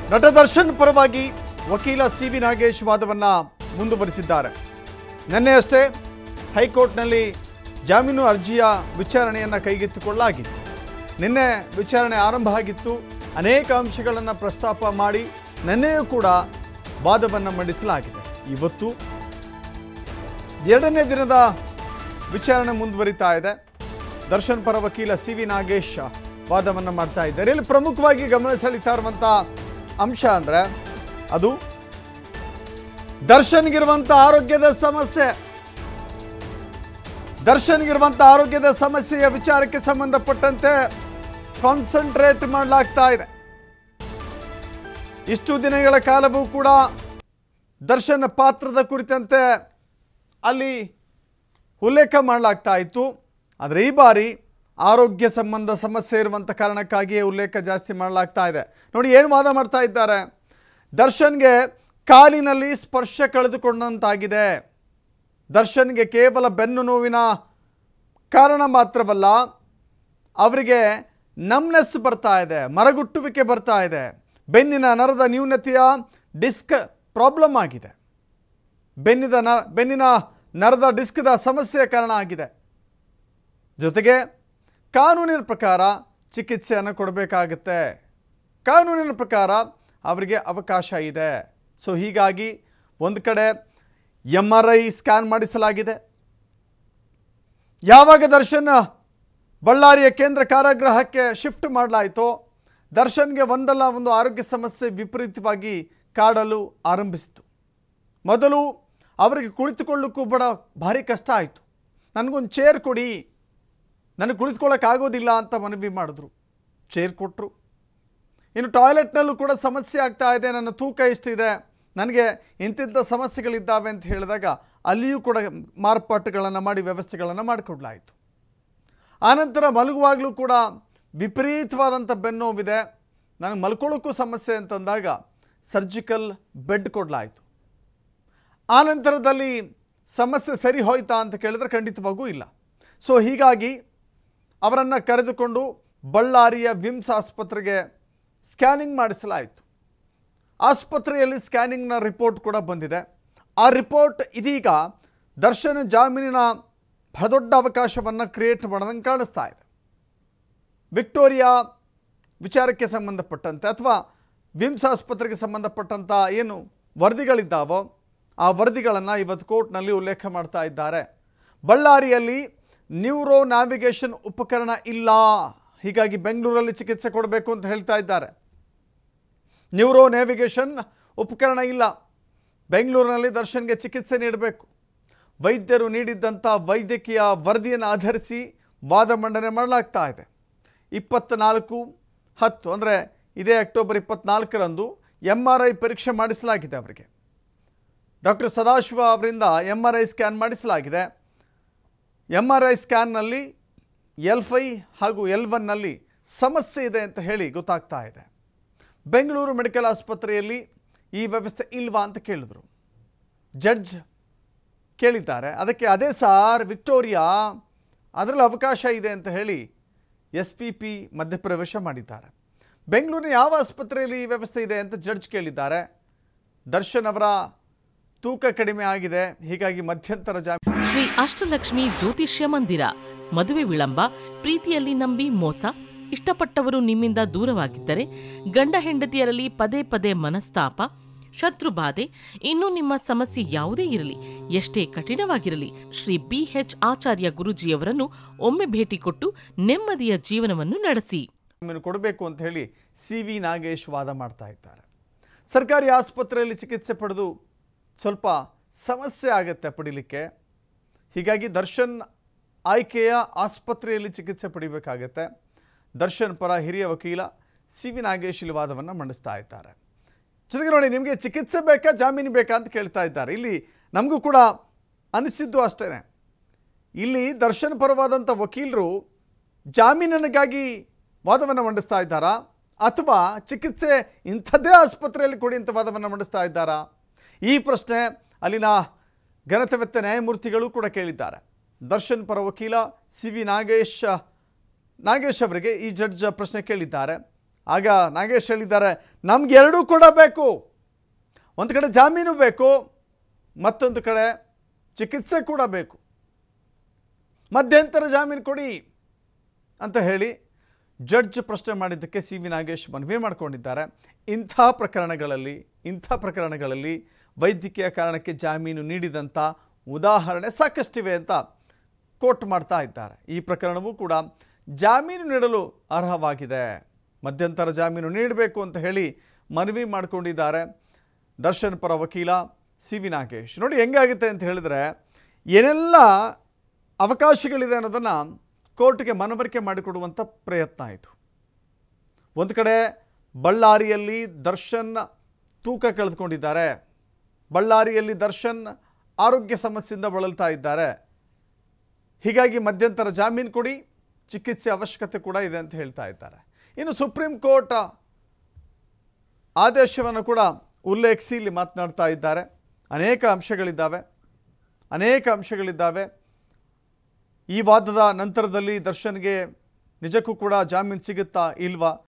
ನಟ ದರ್ಶನ್ ಪರವಾಗಿ ವಕೀಲ ಸಿ ವಿ ನಾಗೇಶ್ ವಾದವನ್ನ ಮುಂದುವರಿಸಿದ್ದಾರೆ ನಿನ್ನೆಯಷ್ಟೇ ಹೈಕೋರ್ಟ್ನಲ್ಲಿ ಜಾಮೀನು ಅರ್ಜಿಯ ವಿಚಾರಣೆಯನ್ನು ಕೈಗೆತ್ತಿಕೊಳ್ಳಲಾಗಿತ್ತು ನಿನ್ನೆ ವಿಚಾರಣೆ ಆರಂಭ ಆಗಿತ್ತು ಅನೇಕ ಅಂಶಗಳನ್ನು ಪ್ರಸ್ತಾಪ ಮಾಡಿ ನಿನ್ನೆಯೂ ಕೂಡ ವಾದವನ್ನು ಮಂಡಿಸಲಾಗಿದೆ ಇವತ್ತು ಎರಡನೇ ದಿನದ ವಿಚಾರಣೆ ಮುಂದುವರಿತಾ ಇದೆ ದರ್ಶನ್ ಪರ ವಕೀಲ ಸಿ ವಿ ನಾಗೇಶ್ ವಾದವನ್ನು ಮಾಡ್ತಾ ಇದ್ದಾರೆ ಇಲ್ಲಿ ಪ್ರಮುಖವಾಗಿ ಗಮನ ಸೆಳೀತಾ ಇರುವಂಥ ಅಂಶ ಅಂದರೆ ಅದು ದರ್ಶನ್ಗಿರುವಂಥ ಆರೋಗ್ಯದ ಸಮಸ್ಯೆ ದರ್ಶನ್ಗಿರುವಂಥ ಆರೋಗ್ಯದ ಸಮಸ್ಯೆಯ ವಿಚಾರಕ್ಕೆ ಸಂಬಂಧಪಟ್ಟಂತೆ ಕಾನ್ಸಂಟ್ರೇಟ್ ಮಾಡಲಾಗ್ತಾ ಇದೆ ಇಷ್ಟು ದಿನಗಳ ಕಾಲವೂ ಕೂಡ ದರ್ಶನ್ ಪಾತ್ರದ ಕುರಿತಂತೆ ಅಲ್ಲಿ ಉಲ್ಲೇಖ ಮಾಡಲಾಗ್ತಾ ಇತ್ತು ಆದರೆ ಈ ಬಾರಿ ಆರೋಗ್ಯ ಸಂಬಂಧ ಸಮಸ್ಯೆ ಇರುವಂಥ ಕಾರಣಕ್ಕಾಗಿಯೇ ಉಲ್ಲೇಖ ಜಾಸ್ತಿ ಮಾಡಲಾಗ್ತಾ ಇದೆ ನೋಡಿ ಏನು ವಾದ ಮಾಡ್ತಾ ಇದ್ದಾರೆ ದರ್ಶನ್ಗೆ ಕಾಲಿನಲ್ಲಿ ಸ್ಪರ್ಶ ಕಳೆದುಕೊಂಡಂತಾಗಿದೆ ದರ್ಶನ್ಗೆ ಕೇವಲ ಬೆನ್ನು ನೋವಿನ ಕಾರಣ ಮಾತ್ರವಲ್ಲ ಅವರಿಗೆ ನಮ್ನೆಸ್ ಬರ್ತಾ ಇದೆ ಮರಗುಟ್ಟುವಿಕೆ ಬರ್ತಾ ಇದೆ ಬೆನ್ನಿನ ನರದ ನ್ಯೂನತೆಯ ಡಿಸ್ಕ್ ಪ್ರಾಬ್ಲಮ್ ಆಗಿದೆ ಬೆನ್ನಿದ ನ ಬೆನ್ನಿನ ನರದ ಡಿಸ್ಕ್ದ ಸಮಸ್ಯೆಯ ಕಾರಣ ಆಗಿದೆ ಜೊತೆಗೆ ಕಾನೂನಿನ ಪ್ರಕಾರ ಚಿಕಿತ್ಸೆಯನ್ನು ಕೊಡಬೇಕಾಗುತ್ತೆ ಕಾನೂನಿನ ಪ್ರಕಾರ ಅವರಿಗೆ ಅವಕಾಶ ಇದೆ ಸೊ ಹೀಗಾಗಿ ಒಂದು ಕಡೆ ಎಮ್ ಆರ್ ಐ ಸ್ಕ್ಯಾನ್ ಮಾಡಿಸಲಾಗಿದೆ ಯಾವಾಗ ದರ್ಶನ್ ಬಳ್ಳಾರಿಯ ಕೇಂದ್ರ ಕಾರಾಗೃಹಕ್ಕೆ ಶಿಫ್ಟ್ ಮಾಡಲಾಯಿತೋ ದರ್ಶನ್ಗೆ ಒಂದಲ್ಲ ಒಂದು ಆರೋಗ್ಯ ಸಮಸ್ಯೆ ವಿಪರೀತವಾಗಿ ಕಾಡಲು ಆರಂಭಿಸಿತು ಮೊದಲು ಅವರಿಗೆ ಕುಳಿತುಕೊಳ್ಳಕ್ಕೂ ಬಡ ಭಾರಿ ಕಷ್ಟ ಆಯಿತು ನನಗೊಂದು ಚೇರ್ ಕೊಡಿ ನನಗೆ ಕುಳಿತುಕೊಳ್ಳೋಕ್ಕಾಗೋದಿಲ್ಲ ಅಂತ ಮನವಿ ಮಾಡಿದ್ರು ಚೇರ್ ಕೊಟ್ಟರು ಇನ್ನು ಟಾಯ್ಲೆಟ್ನಲ್ಲೂ ಕೂಡ ಸಮಸ್ಯೆ ಆಗ್ತಾ ಇದೆ ನನ್ನ ತೂಕ ಇಷ್ಟಿದೆ ನನಗೆ ಇಂತಿಂಥ ಸಮಸ್ಯೆಗಳಿದ್ದಾವೆ ಅಂತ ಹೇಳಿದಾಗ ಅಲ್ಲಿಯೂ ಕೂಡ ಮಾರ್ಪಾಟುಗಳನ್ನು ಮಾಡಿ ವ್ಯವಸ್ಥೆಗಳನ್ನು ಮಾಡಿಕೊಡ್ಲಾಯಿತು ಆನಂತರ ಮಲಗುವಾಗಲೂ ಕೂಡ ವಿಪರೀತವಾದಂಥ ಬೆನ್ನೋವಿದೆ ನನಗೆ ಮಲ್ಕೊಳ್ಳೋಕ್ಕೂ ಸಮಸ್ಯೆ ಅಂತಂದಾಗ ಸರ್ಜಿಕಲ್ ಬೆಡ್ ಕೊಡಲಾಯಿತು ಆನಂತರದಲ್ಲಿ ಸಮಸ್ಯೆ ಸರಿ ಹೋಯ್ತಾ ಅಂತ ಕೇಳಿದ್ರೆ ಖಂಡಿತವಾಗೂ ಇಲ್ಲ ಸೊ ಹೀಗಾಗಿ ಅವರನ್ನು ಕರೆದುಕೊಂಡು ಬಳ್ಳಾರಿಯ ವಿಮ್ಸ್ ಆಸ್ಪತ್ರೆಗೆ ಸ್ಕ್ಯಾನಿಂಗ್ ಮಾಡಿಸಲಾಯಿತು ಆಸ್ಪತ್ರೆಯಲ್ಲಿ ಸ್ಕ್ಯಾನಿಂಗ್ನ ರಿಪೋರ್ಟ್ ಕೂಡ ಬಂದಿದೆ ಆ ರಿಪೋರ್ಟ್ ಇದೀಗ ದರ್ಶನ ಜಾಮೀನಿನ ಬಹಳ ಅವಕಾಶವನ್ನು ಕ್ರಿಯೇಟ್ ಮಾಡೋದಂಗೆ ಕಾಣಿಸ್ತಾ ಇದೆ ವಿಕ್ಟೋರಿಯಾ ವಿಚಾರಕ್ಕೆ ಸಂಬಂಧಪಟ್ಟಂತೆ ಅಥವಾ ವಿಮ್ಸ್ ಆಸ್ಪತ್ರೆಗೆ ಸಂಬಂಧಪಟ್ಟಂಥ ಏನು ವರದಿಗಳಿದ್ದಾವೋ ಆ ವರದಿಗಳನ್ನು ಇವತ್ತು ಕೋರ್ಟ್ನಲ್ಲಿ ಉಲ್ಲೇಖ ಮಾಡ್ತಾ ಇದ್ದಾರೆ ಬಳ್ಳಾರಿಯಲ್ಲಿ ನ್ಯೂರೋ ನ್ಯಾವಿಗೇಷನ್ ಉಪಕರಣ ಇಲ್ಲ ಹೀಗಾಗಿ ಬೆಂಗಳೂರಲ್ಲಿ ಚಿಕಿತ್ಸೆ ಕೊಡಬೇಕು ಅಂತ ಹೇಳ್ತಾ ಇದ್ದಾರೆ ನ್ಯೂರೋ ನ್ಯಾವಿಗೇಷನ್ ಉಪಕರಣ ಇಲ್ಲ ಬೆಂಗಳೂರಿನಲ್ಲಿ ದರ್ಶನ್ಗೆ ಚಿಕಿತ್ಸೆ ನೀಡಬೇಕು ವೈದ್ಯರು ನೀಡಿದ್ದಂಥ ವೈದ್ಯಕೀಯ ವರದಿಯನ್ನು ಆಧರಿಸಿ ವಾದ ಮಂಡನೆ ಮಾಡಲಾಗ್ತಾ ಇದೆ ಇಪ್ಪತ್ತ್ನಾಲ್ಕು ಹತ್ತು ಅಂದರೆ ಇದೇ ಅಕ್ಟೋಬರ್ ಇಪ್ಪತ್ನಾಲ್ಕರಂದು ಎಮ್ ಆರ್ ಐ ಪರೀಕ್ಷೆ ಮಾಡಿಸಲಾಗಿದೆ ಅವರಿಗೆ ಡಾಕ್ಟರ್ ಸದಾಶಿವ ಅವರಿಂದ ಎಮ್ ಆರ್ ಐ ಸ್ಕ್ಯಾನ್ ಮಾಡಿಸಲಾಗಿದೆ ಎಮ್ ಆರ್ ಐ ಸ್ಕ್ಯಾನ್ನಲ್ಲಿ ಎಲ್ ಫೈ ಹಾಗೂ ಎಲ್ ಒನ್ನಲ್ಲಿ ಸಮಸ್ಯೆ ಇದೆ ಅಂತ ಹೇಳಿ ಗೊತ್ತಾಗ್ತಾ ಇದೆ ಬೆಂಗಳೂರು ಮೆಡಿಕಲ್ ಆಸ್ಪತ್ರೆಯಲ್ಲಿ ಈ ವ್ಯವಸ್ಥೆ ಇಲ್ವಾ ಅಂತ ಕೇಳಿದ್ರು ಜಡ್ಜ್ ಕೇಳಿದ್ದಾರೆ ಅದಕ್ಕೆ ಅದೇ ಸಾರ್ ವಿಕ್ಟೋರಿಯಾ ಅದರಲ್ಲಿ ಅವಕಾಶ ಇದೆ ಅಂತ ಹೇಳಿ ಎಸ್ ಪಿ ಪಿ ಮಧ್ಯಪ್ರವೇಶ ಮಾಡಿದ್ದಾರೆ ಬೆಂಗಳೂರಿನ ಯಾವ ಆಸ್ಪತ್ರೆಯಲ್ಲಿ ಈ ವ್ಯವಸ್ಥೆ ಇದೆ ಅಂತ ಜಡ್ಜ್ ಕೇಳಿದ್ದಾರೆ ದರ್ಶನ್ ಅವರ ತೂಕ ಕಡಿಮೆ ಆಗಿದೆ ಹೀಗಾಗಿ ಮಧ್ಯಂತರ ಜಾಮೀನು ಶ್ರೀ ಅಷ್ಟಲಕ್ಷ್ಮಿ ಜ್ಯೋತಿಷ್ಯ ಮಂದಿರ ಮದುವೆ ವಿಳಂಬ ಪ್ರೀತಿಯಲ್ಲಿ ನಂಬಿ ಮೋಸ ಇಷ್ಟಪಟ್ಟವರು ನಿಮ್ಮಿಂದ ದೂರವಾಗಿದ್ದರೆ ಗಂಡ ಹೆಂಡತಿಯರಲ್ಲಿ ಪದೇ ಪದೇ ಮನಸ್ತಾಪ ಶತ್ರುಬಾಧೆ ಇನ್ನು ನಿಮ್ಮ ಸಮಸ್ಯೆ ಯಾವುದೇ ಇರಲಿ ಎಷ್ಟೇ ಕಠಿಣವಾಗಿರಲಿ ಶ್ರೀ ಬಿಎಚ್ ಆಚಾರ್ಯ ಗುರುಜಿಯವರನ್ನು ಒಮ್ಮೆ ಭೇಟಿ ಕೊಟ್ಟು ನೆಮ್ಮದಿಯ ಜೀವನವನ್ನು ನಡೆಸಿ ಜಾಮೀನು ಕೊಡಬೇಕು ಅಂತ ಹೇಳಿ ಸಿ ವಿ ನಾಗೇಶ್ ವಾದ ಮಾಡ್ತಾ ಇದ್ದಾರೆ ಸರ್ಕಾರಿ ಆಸ್ಪತ್ರೆಯಲ್ಲಿ ಚಿಕಿತ್ಸೆ ಪಡೆದು ಸ್ವಲ್ಪ ಸಮಸ್ಯೆ ಆಗುತ್ತೆ ಪಡಿಲಿಕ್ಕೆ ಹೀಗಾಗಿ ದರ್ಶನ್ ಆಯ್ಕೆಯ ಆಸ್ಪತ್ರೆಯಲ್ಲಿ ಚಿಕಿತ್ಸೆ ಪಡಿಬೇಕಾಗತ್ತೆ ದರ್ಶನ್ ಪರ ಹಿರಿಯ ವಕೀಲ ಸಿ ವಿ ನಾಗೇಶ್ ಇಲ್ಲಿ ವಾದವನ್ನು ಮಂಡಿಸ್ತಾ ಇದ್ದಾರೆ ಜೊತೆಗೆ ನೋಡಿ ನಿಮಗೆ ಚಿಕಿತ್ಸೆ ಬೇಕಾ ಜಾಮೀನು ಬೇಕಾ ಅಂತ ಕೇಳ್ತಾ ಇದ್ದಾರೆ ಇಲ್ಲಿ ನಮಗೂ ಕೂಡ ಅನಿಸಿದ್ದು ಅಷ್ಟೇ ಇಲ್ಲಿ ದರ್ಶನ್ ಪರವಾದಂಥ ವಕೀಲರು ಜಾಮೀನಿನಗಾಗಿ ವಾದವನ್ನು ಮಂಡಿಸ್ತಾ ಇದ್ದಾರಾ ಅಥವಾ ಚಿಕಿತ್ಸೆ ಇಂಥದ್ದೇ ಆಸ್ಪತ್ರೆಯಲ್ಲಿ ಕೊಡಿ ಅಂತ ವಾದವನ್ನು ಮಂಡಿಸ್ತಾ ಇದ್ದಾರಾ ಈ ಪ್ರಶ್ನೆ ಅಲ್ಲಿನ ಘನತೆವೆತ್ತ ನ್ಯಾಯಮೂರ್ತಿಗಳು ಕೂಡ ಕೇಳಿದ್ದಾರೆ ದರ್ಶನ್ ಪರ ವಕೀಲ ಸಿ ವಿ ನಾಗೇಶ್ ನಾಗೇಶ್ ಅವರಿಗೆ ಈ ಜಡ್ಜ್ ಪ್ರಶ್ನೆ ಕೇಳಿದ್ದಾರೆ ಆಗ ನಾಗೇಶ್ ಹೇಳಿದ್ದಾರೆ ನಮ್ಗೆ ಎರಡೂ ಕೂಡ ಬೇಕು ಒಂದು ಕಡೆ ಜಾಮೀನು ಬೇಕು ಮತ್ತೊಂದು ಕಡೆ ಚಿಕಿತ್ಸೆ ಕೂಡ ಬೇಕು ಮಧ್ಯಂತರ ಜಾಮೀನು ಕೊಡಿ ಅಂತ ಹೇಳಿ ಜಡ್ಜ್ ಪ್ರಶ್ನೆ ಮಾಡಿದ್ದಕ್ಕೆ ಸಿ ವಿ ನಾಗೇಶ್ ಮನವಿ ಮಾಡಿಕೊಂಡಿದ್ದಾರೆ ಇಂಥ ಪ್ರಕರಣಗಳಲ್ಲಿ ಇಂಥ ಪ್ರಕರಣಗಳಲ್ಲಿ ವೈದ್ಯಕೀಯ ಕಾರಣಕ್ಕೆ ಜಾಮೀನು ನೀಡಿದಂಥ ಉದಾಹರಣೆ ಸಾಕಷ್ಟಿವೆ ಅಂತ ಕೋಟ್ ಮಾಡ್ತಾ ಇದ್ದಾರೆ ಈ ಪ್ರಕರಣವೂ ಕೂಡ ಜಾಮೀನು ನೀಡಲು ಅರ್ಹವಾಗಿದೆ ಮಧ್ಯಂತರ ಜಾಮೀನು ನೀಡಬೇಕು ಅಂತ ಹೇಳಿ ಮನವಿ ಮಾಡಿಕೊಂಡಿದ್ದಾರೆ ದರ್ಶನ್ ಪರ ವಕೀಲ ಸಿ ವಿ ನಾಗೇಶ್ ನೋಡಿ ಹೆಂಗಾಗುತ್ತೆ ಅಂತ ಹೇಳಿದ್ರೆ ಏನೆಲ್ಲ ಅವಕಾಶಗಳಿದೆ ಅನ್ನೋದನ್ನು ಕೋರ್ಟ್ಗೆ ಮನವರಿಕೆ ಮಾಡಿಕೊಡುವಂಥ ಪ್ರಯತ್ನ ಆಯಿತು ಒಂದು ಕಡೆ ಬಳ್ಳಾರಿಯಲ್ಲಿ ದರ್ಶನ್ ತೂಕ ಕಳೆದುಕೊಂಡಿದ್ದಾರೆ ಬಳ್ಳಾರಿಯಲ್ಲಿ ದರ್ಶನ್ ಆರೋಗ್ಯ ಸಮಸ್ಯೆಯಿಂದ ಬಳಲ್ತಾ ಇದ್ದಾರೆ ಹೀಗಾಗಿ ಮಧ್ಯಂತರ ಜಾಮೀನು ಕೊಡಿ ಚಿಕಿತ್ಸೆ ಅವಶ್ಯಕತೆ ಕೂಡ ಇದೆ ಅಂತ ಹೇಳ್ತಾ ಇದ್ದಾರೆ ಇನ್ನು ಸುಪ್ರೀಂ ಕೋರ್ಟ್ ಆದೇಶವನ್ನು ಕೂಡ ಉಲ್ಲೇಖಿಸಿ ಇಲ್ಲಿ ಮಾತನಾಡ್ತಾ ಇದ್ದಾರೆ ಅನೇಕ ಅಂಶಗಳಿದ್ದಾವೆ ಅನೇಕ ಅಂಶಗಳಿದ್ದಾವೆ ಈ ವಾದದ ನಂತರದಲ್ಲಿ ದರ್ಶನ್ಗೆ ನಿಜಕ್ಕೂ ಕೂಡ ಜಾಮೀನು ಸಿಗುತ್ತಾ ಇಲ್ವಾ